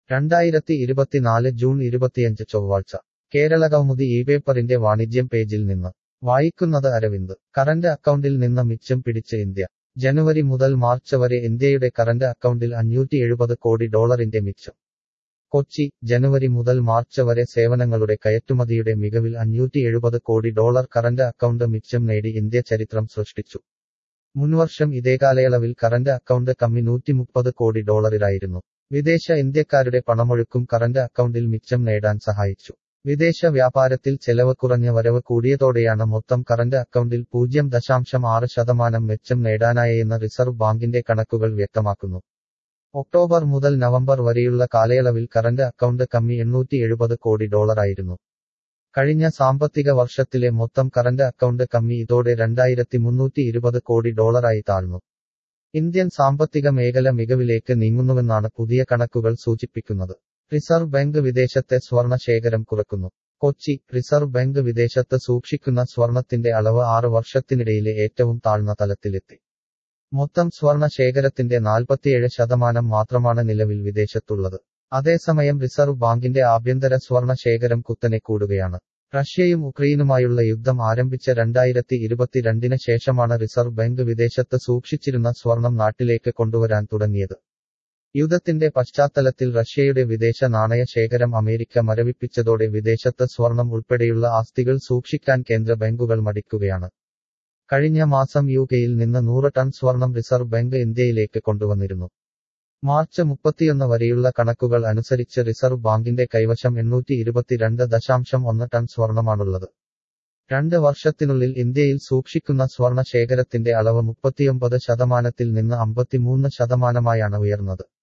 രണ്ടായിരത്തി ഇരുപത്തിനാല് ജൂൺ ഇരുപത്തിയഞ്ച് ചൊവ്വാഴ്ച കേരള കൗമുദി ഈ പേപ്പറിന്റെ വാണിജ്യം പേജിൽ നിന്ന് വായിക്കുന്നത് അരവിന്ദ് കറന്റ് അക്കൗണ്ടിൽ നിന്ന് മിച്ചം പിടിച്ച് ഇന്ത്യ ജനുവരി മുതൽ മാർച്ച് വരെ ഇന്ത്യയുടെ കറന്റ് അക്കൗണ്ടിൽ അഞ്ഞൂറ്റി എഴുപത് കോടി ഡോളറിന്റെ മിച്ചം കൊച്ചി ജനുവരി മുതൽ മാർച്ച് വരെ സേവനങ്ങളുടെ കയറ്റുമതിയുടെ മികവിൽ അഞ്ഞൂറ്റി എഴുപത് കോടി ഡോളർ കറന്റ് അക്കൗണ്ട് മിച്ചം നേടി ഇന്ത്യ ചരിത്രം സൃഷ്ടിച്ചു മുൻവർഷം ഇതേ കാലയളവിൽ കറന്റ് അക്കൗണ്ട് കമ്മി നൂറ്റിമുപ്പത് കോടി ഡോളറിലായിരുന്നു വിദേശ ഇന്ത്യക്കാരുടെ പണമൊഴുക്കും കറന്റ് അക്കൗണ്ടിൽ മിച്ചം നേടാൻ സഹായിച്ചു വിദേശ വ്യാപാരത്തിൽ ചെലവ് കുറഞ്ഞ വരവ് കൂടിയതോടെയാണ് മൊത്തം കറന്റ് അക്കൗണ്ടിൽ പൂജ്യം ദശാംശം ആറ് ശതമാനം മെച്ചം നേടാനായെന്ന് റിസർവ് ബാങ്കിന്റെ കണക്കുകൾ വ്യക്തമാക്കുന്നു ഒക്ടോബർ മുതൽ നവംബർ വരെയുള്ള കാലയളവിൽ കറന്റ് അക്കൗണ്ട് കമ്മി എണ്ണൂറ്റി എഴുപത് കോടി ഡോളറായിരുന്നു കഴിഞ്ഞ സാമ്പത്തിക വർഷത്തിലെ മൊത്തം കറന്റ് അക്കൗണ്ട് കമ്മി ഇതോടെ രണ്ടായിരത്തി മുന്നൂറ്റി ഇരുപത് കോടി ഡോളറായി താഴ്ന്നു ഇന്ത്യൻ സാമ്പത്തിക മേഖല മികവിലേക്ക് നീങ്ങുന്നുവെന്നാണ് പുതിയ കണക്കുകൾ സൂചിപ്പിക്കുന്നത് റിസർവ് ബാങ്ക് വിദേശത്തെ സ്വർണ ശേഖരം കുറക്കുന്നു കൊച്ചി റിസർവ് ബാങ്ക് വിദേശത്ത് സൂക്ഷിക്കുന്ന സ്വർണത്തിന്റെ അളവ് ആറ് വർഷത്തിനിടയിലെ ഏറ്റവും താഴ്ന്ന തലത്തിലെത്തി മൊത്തം സ്വർണ ശേഖരത്തിന്റെ നാൽപ്പത്തിയേഴ് ശതമാനം മാത്രമാണ് നിലവിൽ വിദേശത്തുള്ളത് അതേസമയം റിസർവ് ബാങ്കിന്റെ ആഭ്യന്തര സ്വർണ ശേഖരം കുത്തനെ കൂടുകയാണ് റഷ്യയും ഉക്രൈനുമായുള്ള യുദ്ധം ആരംഭിച്ച രണ്ടായിരത്തി ഇരുപത്തിരണ്ടിന് ശേഷമാണ് റിസർവ് ബാങ്ക് വിദേശത്ത് സൂക്ഷിച്ചിരുന്ന സ്വർണം നാട്ടിലേക്ക് കൊണ്ടുവരാൻ തുടങ്ങിയത് യുദ്ധത്തിന്റെ പശ്ചാത്തലത്തിൽ റഷ്യയുടെ വിദേശ നാണയ ശേഖരം അമേരിക്ക മരവിപ്പിച്ചതോടെ വിദേശത്ത് സ്വർണം ഉൾപ്പെടെയുള്ള ആസ്തികൾ സൂക്ഷിക്കാൻ കേന്ദ്ര ബാങ്കുകൾ മടിക്കുകയാണ് കഴിഞ്ഞ മാസം യു കെയിൽ നിന്ന് നൂറ് ടൺ സ്വർണം റിസർവ് ബാങ്ക് ഇന്ത്യയിലേക്ക് കൊണ്ടുവന്നിരുന്നു മാർച്ച് മുപ്പത്തിയൊന്ന് വരെയുള്ള കണക്കുകൾ അനുസരിച്ച് റിസർവ് ബാങ്കിന്റെ കൈവശം എണ്ണൂറ്റി ഇരുപത്തിരണ്ട് ദശാംശം ഒന്ന് ടൺ സ്വർണമാണുള്ളത് രണ്ട് വർഷത്തിനുള്ളിൽ ഇന്ത്യയിൽ സൂക്ഷിക്കുന്ന സ്വർണ ശേഖരത്തിന്റെ അളവ് മുപ്പത്തിയൊമ്പത് ശതമാനത്തിൽ നിന്ന് അമ്പത്തിമൂന്ന് ശതമാനമായാണ് ഉയർന്നത്